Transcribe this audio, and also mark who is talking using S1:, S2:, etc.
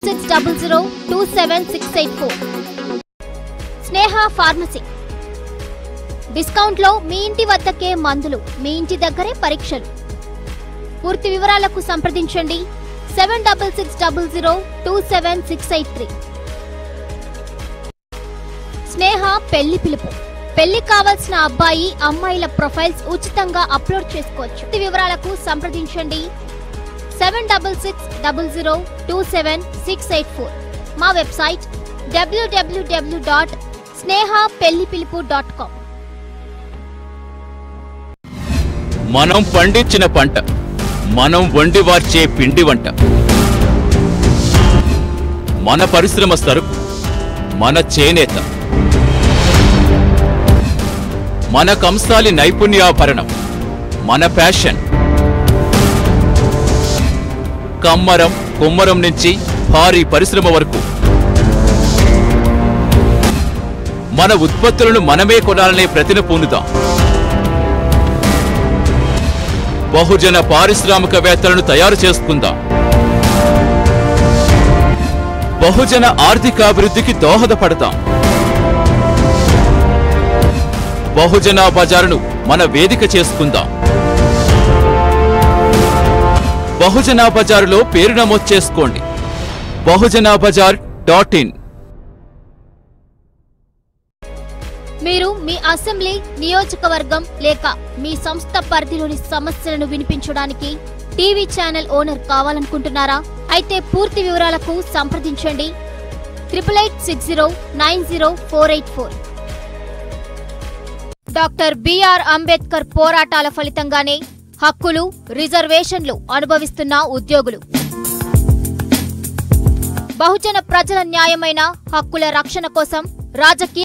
S1: six double zero two seven six eight four Sneha pharmacy డిస్కౌంట్లో మీ ఇంటి వద్దకే మందులు మీ ఇంటి దగ్గరే పరీక్షలు పూర్తి వివరాలకు సంప్రదించండి seven double six double zero two seven six eight three Sneha Pelli Pilupu పెళ్లి కావాల్సిన అబ్బాయి అమ్మాయిల ప్రొఫైల్స్ ఉచితంగా అప్లోడ్ చేసుకోవచ్చు పూర్తి వివరాలకు సంప్రదించండి seven double six double zero two seven six eight four మా website W W W dot Sneha Pelli Pilupu dot com
S2: మనం పండించిన పంట మనం వండి వార్చే పిండి వంట మన పరిశ్రమ సరుకు మన చేనేత మన కంసాలి నైపుణ్యాభరణం మన ఫ్యాషన్ కమ్మరం కుమ్మరం నుంచి భారీ పరిశ్రమ వరకు మన ఉత్పత్తులను మనమే కొనాలనే ప్రతిన పొందుతాం బహుజన పారిశ్రామికవేత్తలను తయారు చేసుకుందాం బహుజన ఆర్థికాభివృద్ధికి దోహదపడతాం బహుజన బజారును మన వేదిక చేసుకుందాం బహుజన బజారులో పేరు నమోదు చేసుకోండి బహుజన బజార్ డాట్ ఇన్
S1: మీరు మీ అసెంబ్లీ నియోజకవర్గం లేక మీ సంస్థ పరిధిలోని సమస్యలను వినిపించడానికి టీవీ ఛానల్ ఓనర్ కావాలనుకుంటున్నారా అయితే పూర్తి వివరాలకు సంప్రదించండి triple eight six zero nine zero four eight four doctor B R Ambedkar పోరాటాల ఫలితంగానే హక్కులు రిజర్వేషన్లు అనుభవిస్తున్న ఉద్యోగులు బహుజన ప్రజల న్యాయమైన హక్కుల రక్షణ కోసం రాజకీయ